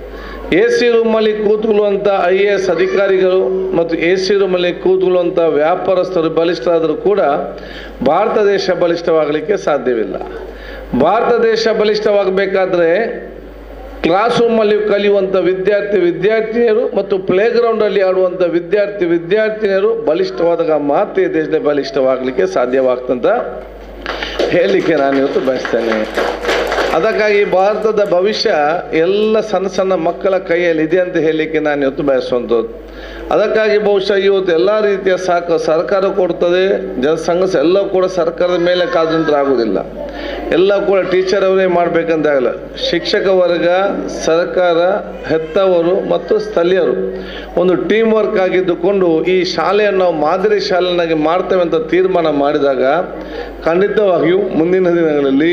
ಎ ಸಿ ರೂಮಲ್ಲಿ ಕೂತ್ಕೊಳ್ಳುವಂಥ ಐ ಎ ಎಸ್ ಅಧಿಕಾರಿಗಳು ಮತ್ತು ಎ ಸಿ ರೂಮಲ್ಲಿ ಕೂತ್ಕೊಳ್ಳುವಂಥ ವ್ಯಾಪಾರಸ್ಥರು ಬಲಿಷ್ಠರಾದರೂ ಕೂಡ ಭಾರತ ದೇಶ ಬಲಿಷ್ಠವಾಗಲಿಕ್ಕೆ ಸಾಧ್ಯವಿಲ್ಲ ಭಾರತ ದೇಶ ಬಲಿಷ್ಠವಾಗಬೇಕಾದ್ರೆ ಕ್ಲಾಸ್ ರೂಮಲ್ಲಿ ಕಲಿಯುವಂಥ ವಿದ್ಯಾರ್ಥಿ ವಿದ್ಯಾರ್ಥಿನಿಯರು ಮತ್ತು ಪ್ಲೇ ಗ್ರೌಂಡಲ್ಲಿ ಆಡುವಂಥ ವಿದ್ಯಾರ್ಥಿ ವಿದ್ಯಾರ್ಥಿನಿಯರು ಬಲಿಷ್ಠವಾದಾಗ ಮಾತ್ರ ಈ ದೇಶದಲ್ಲಿ ಬಲಿಷ್ಠವಾಗಲಿಕ್ಕೆ ಸಾಧ್ಯವಾಗ್ತಂತ ಹೇಳಲಿಕ್ಕೆ ನಾನು ಇವತ್ತು ಬಯಸ್ತೇನೆ ಅದಕ್ಕಾಗಿ ಭಾರತದ ಭವಿಷ್ಯ ಎಲ್ಲ ಸಣ್ಣ ಸಣ್ಣ ಮಕ್ಕಳ ಕೈಯಲ್ಲಿ ಇದೆ ಅಂತ ಹೇಳಲಿಕ್ಕೆ ನಾನು ಇವತ್ತು ಬಯಸುವಂಥದ್ದು ಅದಕ್ಕಾಗಿ ಬಹುಶಃ ಇವತ್ತು ಎಲ್ಲ ರೀತಿಯ ಸಾಕ ಸರ್ಕಾರ ಕೊಡ್ತದೆ ಜನಸಂಘ ಎಲ್ಲ ಕೂಡ ಸರ್ಕಾರದ ಮೇಲೆ ಕಾದಂತ್ರ ಆಗುವುದಿಲ್ಲ ಎಲ್ಲ ಕೂಡ ಟೀಚರ್ ಅವರೇ ಮಾಡಬೇಕಂತ ಆಗಲ್ಲ ಶಿಕ್ಷಕ ವರ್ಗ ಸರ್ಕಾರ ಹೆತ್ತವರು ಮತ್ತು ಸ್ಥಳೀಯರು ಒಂದು ಟೀಮ್ ವರ್ಕ್ ಆಗಿದ್ದುಕೊಂಡು ಈ ಶಾಲೆಯನ್ನು ನಾವು ಮಾದರಿ ಶಾಲೆಯನ್ನಾಗಿ ಮಾಡ್ತೇವೆ ಅಂತ ತೀರ್ಮಾನ ಮಾಡಿದಾಗ ಖಂಡಿತವಾಗಿಯೂ ಮುಂದಿನ ದಿನಗಳಲ್ಲಿ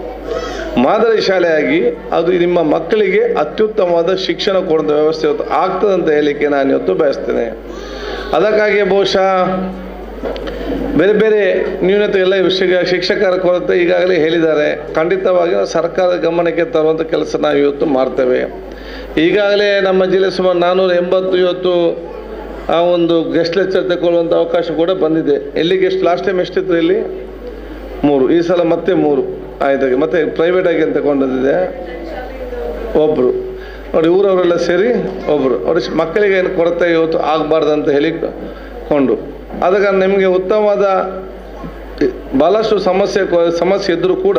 ಮಾದರಿ ಶಾಲೆಯಾಗಿ ಅದು ನಿಮ್ಮ ಮಕ್ಕಳಿಗೆ ಅತ್ಯುತ್ತಮವಾದ ಶಿಕ್ಷಣ ಕೊಡುವಂಥ ವ್ಯವಸ್ಥೆ ಇವತ್ತು ಆಗ್ತದೆ ಅಂತ ಹೇಳಲಿಕ್ಕೆ ನಾನು ಇವತ್ತು ಬಯಸ್ತೇನೆ ಅದಕ್ಕಾಗಿ ಬಹುಶಃ ಬೇರೆ ಬೇರೆ ನ್ಯೂನತೆಗೆಲ್ಲ ವಿಷಯ ಶಿಕ್ಷಕರ ಕೊರತೆ ಈಗಾಗಲೇ ಹೇಳಿದ್ದಾರೆ ಖಂಡಿತವಾಗಿ ನಾವು ಸರ್ಕಾರದ ಗಮನಕ್ಕೆ ತರುವಂಥ ಕೆಲಸ ನಾವು ಇವತ್ತು ಮಾಡ್ತೇವೆ ಈಗಾಗಲೇ ನಮ್ಮ ಜಿಲ್ಲೆ ಸುಮಾರು ನಾನ್ನೂರ ಎಂಬತ್ತು ಇವತ್ತು ಆ ಒಂದು ಗೆಸ್ಟ್ ಲೆಕ್ಚರ್ ತಗೊಳ್ಳುವಂಥ ಅವಕಾಶ ಕೂಡ ಬಂದಿದೆ ಎಲ್ಲಿ ಗೆಸ್ಟ್ ಲಾಸ್ಟ್ ಟೈಮ್ ಎಷ್ಟಿತ್ತು ಇಲ್ಲಿ ಮೂರು ಈ ಸಲ ಮತ್ತೆ ಮೂರು ಆಯ್ತು ಮತ್ತೆ ಪ್ರೈವೇಟ್ ಆಗಿ ಅಂತ ತಗೊಂಡಿದೆ ಒಬ್ಬರು ನೋಡಿ ಊರವರೆಲ್ಲ ಸೇರಿ ಒಬ್ಬರು ಅವ್ರ ಮಕ್ಕಳಿಗೆ ಏನು ಕೊರತೆ ಇವತ್ತು ಆಗಬಾರ್ದು ಅಂತ ಹೇಳಿ ಕೊಂಡು ಅದಕ್ಕೆ ನಿಮಗೆ ಉತ್ತಮವಾದ ಬಹಳಷ್ಟು ಸಮಸ್ಯೆ ಸಮಸ್ಯೆ ಇದ್ದರೂ ಕೂಡ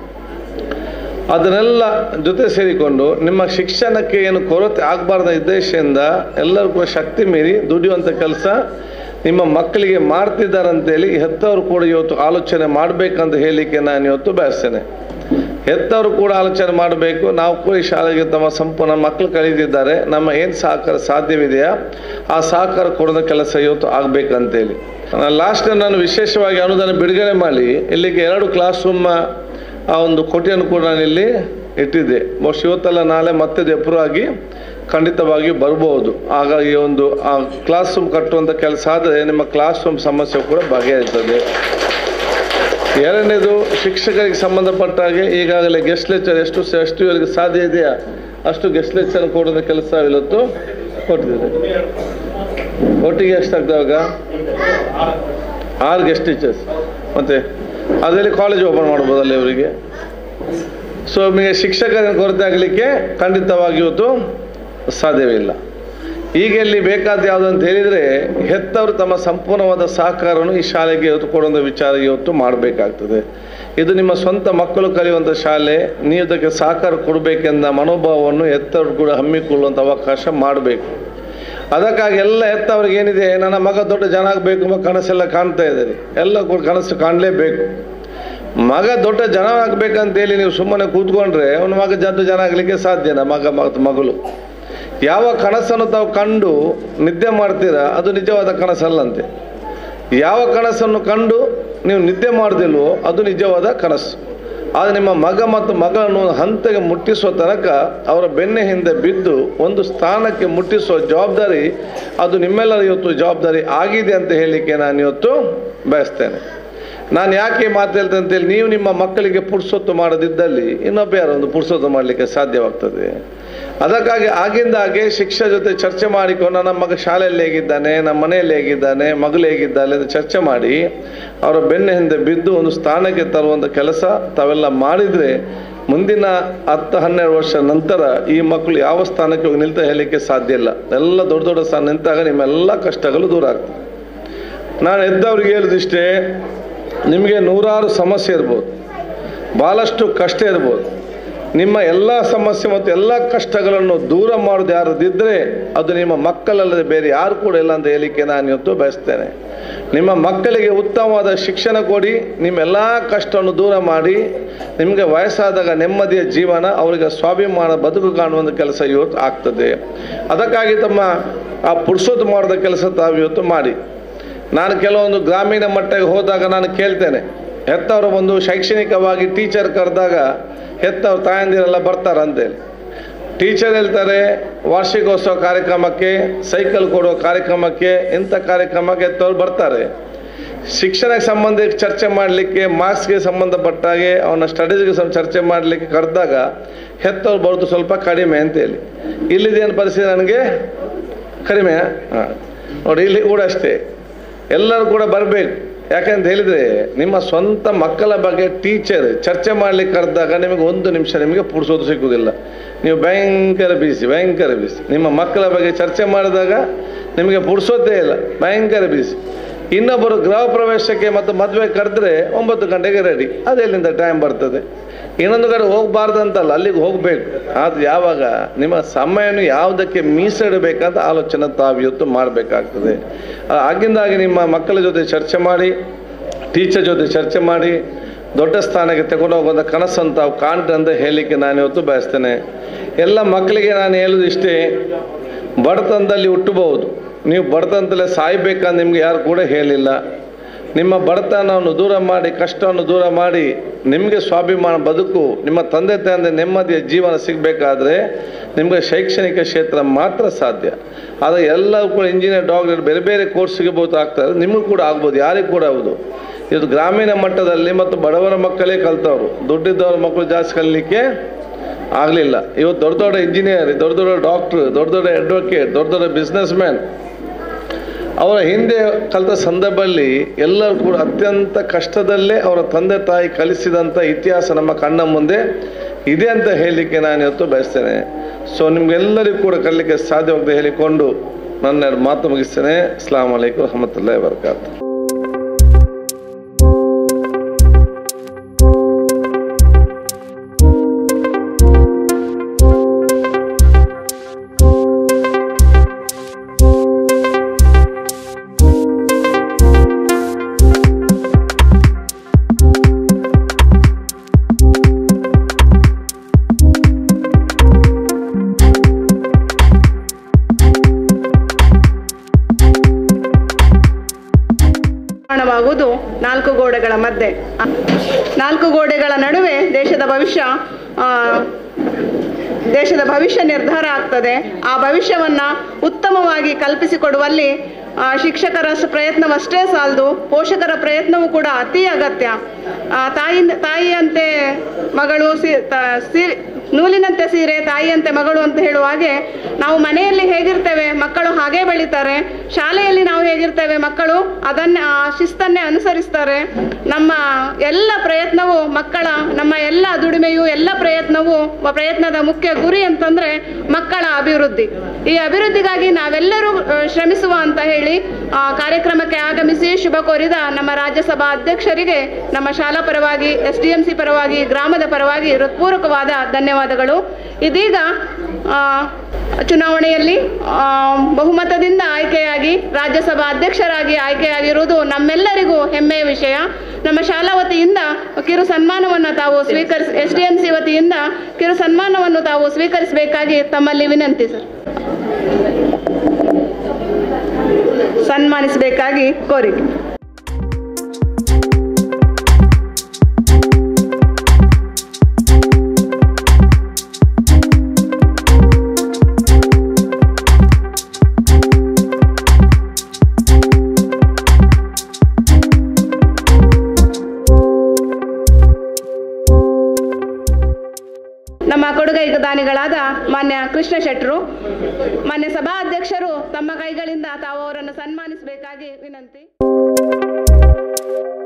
ಅದನ್ನೆಲ್ಲ ಜೊತೆ ಸೇರಿಕೊಂಡು ನಿಮ್ಮ ಶಿಕ್ಷಣಕ್ಕೆ ಏನು ಕೊರತೆ ಆಗಬಾರ್ದ ಉದ್ದೇಶದಿಂದ ಎಲ್ಲರೂ ಕೂಡ ಶಕ್ತಿ ಮೀರಿ ದುಡಿಯುವಂಥ ಕೆಲಸ ನಿಮ್ಮ ಮಕ್ಕಳಿಗೆ ಮಾಡ್ತಿದ್ದಾರೆ ಅಂತೇಳಿ ಹೆತ್ತವರು ಕೂಡ ಇವತ್ತು ಆಲೋಚನೆ ಮಾಡಬೇಕಂತ ಹೇಳಲಿಕ್ಕೆ ನಾನು ಇವತ್ತು ಬಯಸ್ತೇನೆ ಹೆತ್ತವರು ಕೂಡ ಆಲೋಚನೆ ಮಾಡಬೇಕು ನಾವು ಕೂಡ ಈ ಶಾಲೆಗೆ ತಮ್ಮ ಸಂಪೂರ್ಣ ಮಕ್ಕಳು ಕಲಿತಿದ್ದಾರೆ ನಮ್ಮ ಏನು ಸಹಕಾರ ಸಾಧ್ಯವಿದೆಯಾ ಆ ಸಹಕಾರ ಕೊಡೋದ ಕೆಲಸ ಇವತ್ತು ಆಗಬೇಕಂತೇಳಿ ಲಾಸ್ಟ್ ನಾನು ವಿಶೇಷವಾಗಿ ಅನುದಾನ ಬಿಡುಗಡೆ ಮಾಡಿ ಇಲ್ಲಿಗೆ ಎರಡು ಕ್ಲಾಸ್ ರೂಮ್ ಆ ಒಂದು ಕೊಠಿಯನ್ನು ಕೂಡ ನಾನು ಇಲ್ಲಿ ಇಟ್ಟಿದ್ದೆ ಬಹುಶಃ ಇವತ್ತಲ್ಲ ನಾಳೆ ಮತ್ತೆ ಅಪ್ರೂವ್ ಆಗಿ ಖಂಡಿತವಾಗಿ ಬರ್ಬೋದು ಹಾಗಾಗಿ ಒಂದು ಆ ಕ್ಲಾಸ್ ರೂಮ್ ಕಟ್ಟುವಂಥ ಕೆಲಸ ಆದರೆ ನಿಮ್ಮ ಕ್ಲಾಸ್ ರೂಮ್ ಸಮಸ್ಯೆ ಕೂಡ ಬಗೆಹರಿತದೆ ಎರಡನೇದು ಶಿಕ್ಷಕರಿಗೆ ಸಂಬಂಧಪಟ್ಟ ಹಾಗೆ ಈಗಾಗಲೇ ಗೆಸ್ಟ್ ಲೆಕ್ಚರ್ ಎಷ್ಟು ಎಷ್ಟು ಇವರಿಗೆ ಸಾಧ್ಯ ಇದೆಯಾ ಅಷ್ಟು ಗೆಸ್ಟ್ ಲೆಕ್ಚರ್ ಕೊಡೋದ ಕೆಲಸ ಇವತ್ತು ಕೊಟ್ಟಿದೆ ಒಟ್ಟಿಗೆ ಎಷ್ಟಾಗ್ತವಾಗ ಆರು ಗೆಸ್ಟ್ ಟೀಚರ್ಸ್ ಮತ್ತೆ ಅದರಲ್ಲಿ ಕಾಲೇಜ್ ಓಪನ್ ಮಾಡ್ಬೋದಲ್ಲ ಇವರಿಗೆ ಸೊ ನಿಮಗೆ ಶಿಕ್ಷಕರ ಕೊರತೆ ಆಗಲಿಕ್ಕೆ ಖಂಡಿತವಾಗಿ ಇವತ್ತು ಸಾಧ್ಯವಿಲ್ಲ ಈಗ ಇಲ್ಲಿ ಬೇಕಾದ ಯಾವುದು ಅಂತ ಹೇಳಿದರೆ ಹೆತ್ತವರು ತಮ್ಮ ಸಂಪೂರ್ಣವಾದ ಸಹಕಾರವನ್ನು ಈ ಶಾಲೆಗೆ ಇವತ್ತು ಕೊಡುವಂಥ ವಿಚಾರ ಇವತ್ತು ಮಾಡಬೇಕಾಗ್ತದೆ ಇದು ನಿಮ್ಮ ಸ್ವಂತ ಮಕ್ಕಳು ಕಲಿಯುವಂಥ ಶಾಲೆ ನೀವು ಇದಕ್ಕೆ ಸಹಕಾರ ಕೊಡಬೇಕೆಂದ ಮನೋಭಾವವನ್ನು ಹೆತ್ತವರು ಕೂಡ ಹಮ್ಮಿಕೊಳ್ಳುವಂಥ ಅವಕಾಶ ಮಾಡಬೇಕು ಅದಕ್ಕಾಗಿ ಎಲ್ಲ ಹೆತ್ತವ್ರಿಗೆ ಏನಿದೆ ನನ್ನ ಮಗ ದೊಡ್ಡ ಜನ ಆಗಬೇಕು ಎಂಬ ಕನಸೆಲ್ಲ ಕಾಣ್ತಾ ಇದ್ದಾರೆ ಎಲ್ಲ ಕೂಡ ಕನಸು ಕಾಣಲೇಬೇಕು ಮಗ ದೊಡ್ಡ ಜನ ಆಗ್ಬೇಕಂತೇಳಿ ನೀವು ಸುಮ್ಮನೆ ಕೂತ್ಕೊಂಡ್ರೆ ಅವನ ಮಗ ಜದ್ದು ಜನ ಆಗಲಿಕ್ಕೆ ಸಾಧ್ಯನಾ ಮಗ ಮತ್ತು ಮಗಳು ಯಾವ ಕನಸನ್ನು ತಾವು ಕಂಡು ನಿದ್ದೆ ಮಾಡ್ತೀರಾ ಅದು ನಿಜವಾದ ಕನಸಲ್ಲಂತೆ ಯಾವ ಕನಸನ್ನು ಕಂಡು ನೀವು ನಿದ್ದೆ ಮಾಡ್ದಿಲ್ವೋ ಅದು ನಿಜವಾದ ಕನಸು ಆದರೆ ನಿಮ್ಮ ಮಗ ಮತ್ತು ಮಗಳನ್ನು ಒಂದು ಹಂತಕ್ಕೆ ಮುಟ್ಟಿಸುವ ತನಕ ಅವರ ಬೆನ್ನೆ ಹಿಂದೆ ಬಿದ್ದು ಒಂದು ಸ್ಥಾನಕ್ಕೆ ಮುಟ್ಟಿಸುವ ಜವಾಬ್ದಾರಿ ಅದು ನಿಮ್ಮೆಲ್ಲರ ಇವತ್ತು ಜವಾಬ್ದಾರಿ ಆಗಿದೆ ಅಂತ ಹೇಳಲಿಕ್ಕೆ ನಾನು ಇವತ್ತು ಬಯಸ್ತೇನೆ ನಾನು ಯಾಕೆ ಈ ಮಾತು ಹೇಳ್ತೇನೆ ಅಂತೇಳಿ ನೀವು ನಿಮ್ಮ ಮಕ್ಕಳಿಗೆ ಪುರ್ಸೊತ್ತು ಮಾಡದಿದ್ದಲ್ಲಿ ಇನ್ನೊಬ್ಬ ಯಾರೋ ಒಂದು ಪುರ್ಸೊತ್ತು ಮಾಡಲಿಕ್ಕೆ ಸಾಧ್ಯವಾಗ್ತದೆ ಅದಕ್ಕಾಗಿ ಆಗಿಂದಾಗೆ ಶಿಕ್ಷೆ ಜೊತೆ ಚರ್ಚೆ ಮಾಡಿಕೊಂಡು ನನ್ನ ಮಗ ಶಾಲೆಯಲ್ಲಿ ಹೇಗಿದ್ದಾನೆ ನಮ್ಮ ಮನೆಯಲ್ಲಿ ಹೇಗಿದ್ದಾನೆ ಮಗಳು ಹೇಗಿದ್ದಾನೆ ಅಂತ ಚರ್ಚೆ ಮಾಡಿ ಅವರ ಬೆನ್ನ ಹಿಂದೆ ಬಿದ್ದು ಒಂದು ಸ್ಥಾನಕ್ಕೆ ತರುವಂಥ ಕೆಲಸ ತಾವೆಲ್ಲ ಮಾಡಿದರೆ ಮುಂದಿನ ಹತ್ತು ಹನ್ನೆರಡು ವರ್ಷ ನಂತರ ಈ ಮಕ್ಕಳು ಯಾವ ಸ್ಥಾನಕ್ಕೆ ಹೋಗಿ ನಿಲ್ತಾ ಹೇಳಲಿಕ್ಕೆ ಸಾಧ್ಯ ಇಲ್ಲ ಎಲ್ಲ ದೊಡ್ಡ ದೊಡ್ಡ ಸ್ಥಾನ ನಿಂತಾಗ ನಿಮ್ಮೆಲ್ಲ ಕಷ್ಟಗಳು ದೂರ ಆಗ್ತದೆ ನಾನು ಎದ್ದವ್ರಿಗೆ ಹೇಳುದಿಷ್ಟೇ ನಿಮಗೆ ನೂರಾರು ಸಮಸ್ಯೆ ಇರ್ಬೋದು ಭಾಳಷ್ಟು ಕಷ್ಟ ಇರ್ಬೋದು ನಿಮ್ಮ ಎಲ್ಲ ಸಮಸ್ಯೆ ಮತ್ತು ಎಲ್ಲ ಕಷ್ಟಗಳನ್ನು ದೂರ ಮಾಡೋದು ಯಾರದಿದ್ದರೆ ಅದು ನಿಮ್ಮ ಮಕ್ಕಳಲ್ಲದೆ ಬೇರೆ ಯಾರು ಕೂಡ ಇಲ್ಲ ಅಂತ ಹೇಳಲಿಕ್ಕೆ ನಾನು ಇವತ್ತು ಬಯಸ್ತೇನೆ ನಿಮ್ಮ ಮಕ್ಕಳಿಗೆ ಉತ್ತಮವಾದ ಶಿಕ್ಷಣ ಕೊಡಿ ನಿಮ್ಮೆಲ್ಲ ಕಷ್ಟವನ್ನು ದೂರ ಮಾಡಿ ನಿಮಗೆ ವಯಸ್ಸಾದಾಗ ನೆಮ್ಮದಿಯ ಜೀವನ ಅವರಿಗೆ ಸ್ವಾಭಿಮಾನ ಬದುಕು ಕಾಣುವಂಥ ಕೆಲಸ ಇವತ್ತು ಆಗ್ತದೆ ಅದಕ್ಕಾಗಿ ತಮ್ಮ ಆ ಪುರುಷೋತ್ತು ಮಾಡಿದ ಕೆಲಸ ತಾವು ಇವತ್ತು ಮಾಡಿ ನಾನು ಕೆಲವೊಂದು ಗ್ರಾಮೀಣ ಮಟ್ಟಕ್ಕೆ ಹೋದಾಗ ನಾನು ಕೇಳ್ತೇನೆ ಹೆತ್ತವರು ಒಂದು ಶೈಕ್ಷಣಿಕವಾಗಿ ಟೀಚರ್ ಕರೆದಾಗ ಹೆತ್ತವ್ರ ತಾಯಂದಿರೆಲ್ಲ ಬರ್ತಾರಂತೇಳಿ ಟೀಚರ್ ಹೇಳ್ತಾರೆ ವಾರ್ಷಿಕೋತ್ಸವ ಕಾರ್ಯಕ್ರಮಕ್ಕೆ ಸೈಕಲ್ ಕೊಡೋ ಕಾರ್ಯಕ್ರಮಕ್ಕೆ ಇಂಥ ಕಾರ್ಯಕ್ರಮಕ್ಕೆ ಹೆತ್ತವ್ರು ಬರ್ತಾರೆ ಶಿಕ್ಷಣಕ್ಕೆ ಸಂಬಂಧ ಚರ್ಚೆ ಮಾಡಲಿಕ್ಕೆ ಮಾರ್ಕ್ಸ್ಗೆ ಸಂಬಂಧಪಟ್ಟಾಗೆ ಅವನ ಸ್ಟಡೀಸ್ಗೆ ಸಂ ಚರ್ಚೆ ಮಾಡಲಿಕ್ಕೆ ಕರೆದಾಗ ಹೆತ್ತವ್ರು ಬರೋದು ಸ್ವಲ್ಪ ಕಡಿಮೆ ಅಂತೇಳಿ ಇಲ್ಲಿದೇನು ಪರಿಸ್ಥಿತಿ ನನಗೆ ಕಡಿಮೆ ಹಾಂ ನೋಡಿ ಇಲ್ಲಿ ಕೂಡ ಅಷ್ಟೇ ಎಲ್ಲರೂ ಕೂಡ ಬರಬೇಕು ಯಾಕಂತ ಹೇಳಿದರೆ ನಿಮ್ಮ ಸ್ವಂತ ಮಕ್ಕಳ ಬಗ್ಗೆ ಟೀಚರ್ ಚರ್ಚೆ ಮಾಡ್ಲಿಕ್ಕೆ ಕರೆದಾಗ ನಿಮಗೆ ಒಂದು ನಿಮಿಷ ನಿಮಗೆ ಪುಡ್ಸೋದು ಸಿಕ್ಕುವುದಿಲ್ಲ ನೀವು ಭಯಂಕರ ಬಿಸಿ ಭಯಂಕರ ಬಿಸಿ ನಿಮ್ಮ ಮಕ್ಕಳ ಬಗ್ಗೆ ಚರ್ಚೆ ಮಾಡಿದಾಗ ನಿಮಗೆ ಪುಡ್ಸೋದೇ ಇಲ್ಲ ಭಯಂಕರ ಬಿಸಿ ಇನ್ನೊಬ್ಬರು ಗೃಹ ಪ್ರವೇಶಕ್ಕೆ ಮತ್ತು ಮದುವೆ ಕರೆದ್ರೆ ಒಂಬತ್ತು ಗಂಟೆಗೆ ರೆಡಿ ಅದೆಲ್ಲಿಂದ ಟೈಮ್ ಬರ್ತದೆ ಇನ್ನೊಂದು ಕಡೆ ಹೋಗಬಾರ್ದಂತಲ್ಲ ಅಲ್ಲಿಗೆ ಹೋಗಬೇಕು ಆದ್ರೆ ಯಾವಾಗ ನಿಮ್ಮ ಸಮಯವನ್ನು ಯಾವುದಕ್ಕೆ ಮೀಸಲಿಡಬೇಕಂತ ಆಲೋಚನೆ ತಾವು ಇವತ್ತು ಮಾಡಬೇಕಾಗ್ತದೆ ಆಗಿಂದಾಗಿ ನಿಮ್ಮ ಮಕ್ಕಳ ಜೊತೆ ಚರ್ಚೆ ಮಾಡಿ ಟೀಚರ್ ಜೊತೆ ಚರ್ಚೆ ಮಾಡಿ ದೊಡ್ಡ ಸ್ಥಾನಕ್ಕೆ ತಗೊಂಡು ಹೋಗುವಂಥ ಕನಸನ್ನು ತಾವು ಕಾಣ್ತೆ ಅಂತ ಹೇಳಲಿಕ್ಕೆ ನಾನು ಇವತ್ತು ಬಯಸ್ತೇನೆ ಎಲ್ಲ ಮಕ್ಕಳಿಗೆ ನಾನು ಹೇಳೋದು ಇಷ್ಟೇ ಬಡತನದಲ್ಲಿ ಹುಟ್ಟಬಹುದು ನೀವು ಬಡತನದಲ್ಲೇ ಸಾಯ್ಬೇಕಂತ ನಿಮ್ಗೆ ಯಾರು ಕೂಡ ಹೇಳಿಲ್ಲ ನಿಮ್ಮ ಬಡತನವನ್ನು ದೂರ ಮಾಡಿ ಕಷ್ಟವನ್ನು ದೂರ ಮಾಡಿ ನಿಮಗೆ ಸ್ವಾಭಿಮಾನ ಬದುಕು ನಿಮ್ಮ ತಂದೆ ತಾಯಿಂದ ನೆಮ್ಮದಿಯ ಜೀವನ ಸಿಗಬೇಕಾದ್ರೆ ನಿಮಗೆ ಶೈಕ್ಷಣಿಕ ಕ್ಷೇತ್ರ ಮಾತ್ರ ಸಾಧ್ಯ ಆದರೆ ಎಲ್ಲವೂ ಕೂಡ ಇಂಜಿನಿಯರ್ ಡಾಕ್ಟರ್ ಬೇರೆ ಬೇರೆ ಕೋರ್ಸ್ ಸಿಗಬಹುದು ಆಗ್ತದೆ ನಿಮಗೂ ಕೂಡ ಆಗ್ಬೋದು ಯಾರಿಗೂ ಕೂಡ ಹೌದು ಇದು ಗ್ರಾಮೀಣ ಮಟ್ಟದಲ್ಲಿ ಮತ್ತು ಬಡವರ ಮಕ್ಕಳೇ ಕಲ್ತವ್ರು ದುಡ್ಡಿದ್ದವ್ರ ಮಕ್ಕಳು ಜಾಸ್ತಿ ಕಲಿಲಿಕ್ಕೆ ಆಗಲಿಲ್ಲ ಇವತ್ತು ದೊಡ್ಡ ದೊಡ್ಡ ಇಂಜಿನಿಯರ್ ದೊಡ್ಡ ದೊಡ್ಡ ಡಾಕ್ಟ್ರ್ ದೊಡ್ಡ ದೊಡ್ಡ ಅಡ್ವೊಕೇಟ್ ದೊಡ್ಡ ದೊಡ್ಡ ಬಿಸ್ನೆಸ್ ಮ್ಯಾನ್ ಅವರ ಹಿಂದೆ ಕಲಿತ ಸಂದರ್ಭದಲ್ಲಿ ಎಲ್ಲರೂ ಕೂಡ ಅತ್ಯಂತ ಕಷ್ಟದಲ್ಲೇ ಅವರ ತಂದೆ ತಾಯಿ ಕಲಿಸಿದಂಥ ಇತಿಹಾಸ ನಮ್ಮ ಕಣ್ಣ ಮುಂದೆ ಇದೆ ಅಂತ ಹೇಳಲಿಕ್ಕೆ ನಾನು ಇವತ್ತು ಬಯಸ್ತೇನೆ ಸೊ ನಿಮ್ಗೆಲ್ಲರಿಗೂ ಕೂಡ ಕಲಿಲಿಕ್ಕೆ ಸಾಧ್ಯವಾಗದೆ ಹೇಳಿಕೊಂಡು ನನ್ನ ಎರಡು ಮಾತು ಮುಗಿಸ್ತೇನೆ ಅಸ್ಲಾಂ ವಲೈಕುಮ್ ರಹಮತುಲ್ಲಾಹಿ ವರ್ಕಾತು ನಿರ್ಮಾಣವಾಗುವುದು ನಾಲ್ಕು ಗೋಡೆಗಳ ಮಧ್ಯೆ ನಾಲ್ಕು ಗೋಡೆಗಳ ನಡುವೆ ದೇಶದ ಭವಿಷ್ಯ ಆ, ದೇಶದ ಭವಿಷ್ಯ ನಿರ್ಧಾರ ಆಗ್ತದೆ ಆ ಭವಿಷ್ಯವನ್ನ ಉತ್ತಮವಾಗಿ ಕಲ್ಪಿಸಿಕೊಡುವಲ್ಲಿ ಆ, ಶಿಕ್ಷಕರ ಸ- ಪ್ರಯತ್ನವಷ್ಟೇ ಸಾಲದು ಪೋಷಕರ ಪ್ರಯತ್ನವೂ ಕೂಡ ಅತಿ ಅಗತ್ಯ ಆ, ತಾಯಿ ತಾಯಿಯಂತೆ ಮಗಳು ಸಿ ತ- ಸೀರೆ ನೂಲಿನಂತೆ ಸೀರೆ ತಾಯಿಯಂತೆ ಮಗಳು ಅಂತ ಹೇಳುವ ಹಾಗೆ ನಾವು ಮನೆಯಲ್ಲಿ ಹೇಗಿರ್ತೇವೆ ಮಕ್ಕಳು ಹಾಗೇ ಬೆಳಿ ಬೆಳೀತಾರೆ ಶಾಲೆಯಲ್ಲಿ ನಾವು ಹೇಗಿರ್ತೇವೆ ಮಕ್ಕಳು ಅದನ್ನೇ ಆ ಶಿಸ್ತನ್ನೇ ಅನುಸರಿಸ್ತಾರೆ ನಮ್ಮ ಎಲ್ಲ ಪ್ರಯತ್ನವು ಮಕ್ಕಳ ನಮ್ಮ ಎಲ್ಲ ದುಡಿಮೆಯು ಎಲ್ಲ ಪ್ರಯತ್ನವು ಪ್ರಯತ್ನದ ಮುಖ್ಯ ಗುರಿ ಅಂತಂದ್ರೆ ಮಕ್ಕಳ ಅಭಿವೃದ್ಧಿ ಈ ಅಭಿವೃದ್ಧಿಗಾಗಿ ನಾವೆಲ್ಲರೂ ಆ, ಶ್ರಮಿಸುವ ಅಂತ ಹೇಳಿ ಆ, ಕಾರ್ಯಕ್ರಮಕ್ಕೆ ಆಗಮಿಸಿ ಶುಭ ಕೋರಿದ ನಮ್ಮ ರಾಜ್ಯಸಭಾ ಅಧ್ಯಕ್ಷರಿಗೆ ನಮ್ಮ ಶಾಲಾ ಪರವಾಗಿ ಎಸ್ ಡಿ ಎಂ ಸಿ ಪರವಾಗಿ ಗ್ರಾಮದ ಪರವಾಗಿ ಹೃತ್ಪೂರ್ವಕವಾದ ಧನ್ಯವಾದಗಳು ಇದೀಗ ಆ, ಚುನಾವಣೆಯಲ್ಲಿ ಆ, ಬಹುಮತದಿಂದ ಆಯ್ಕೆಯಾಗಿ ರಾಜ್ಯಸಭಾ ಅಧ್ಯಕ್ಷರಾಗಿ ಆಯ್ಕೆಯಾಗಿರುವುದು ನಮ್ಮೆಲ್ಲರಿಗೂ ಹೆಮ್ಮೆಯ ವಿಷಯ ನಮ್ಮ ಶಾಲಾ ವತಿಯಿಂದ ಕಿರು ಸನ್ಮಾನವನ್ನು ತಾವು ಸ್ವೀಕರಿಸಿ ಎಸ್ ಡಿ ಎಂ ಸಿ ವತಿಯಿಂದ ಕಿರು ಸನ್ಮಾನವನ್ನು ತಾವು ಸ್ವೀಕರಿಸಬೇಕಾಗಿ ತಮ್ಮಲ್ಲಿ ವಿನಂತಿ ಸರ್ ಸನ್ಮಾನಿಸಬೇಕಾಗಿ ಕೋರಿಕೆ ನಮ್ಮ ಕೊಡುಗೈ ದಾನಿಗಳಾದ ಮಾನ್ಯ ಕೃಷ್ಣ ಶೆಟ್ಟರು ಮಾನ್ಯ ಸಭಾಧ್ಯಕ್ಷರು ತಮ್ಮ ಕೈಗಳಿಂದ ತಾವು ಅವರನ್ನು ಸನ್ಮಾನಿಸಬೇಕಾಗಿ ವಿನಂತಿ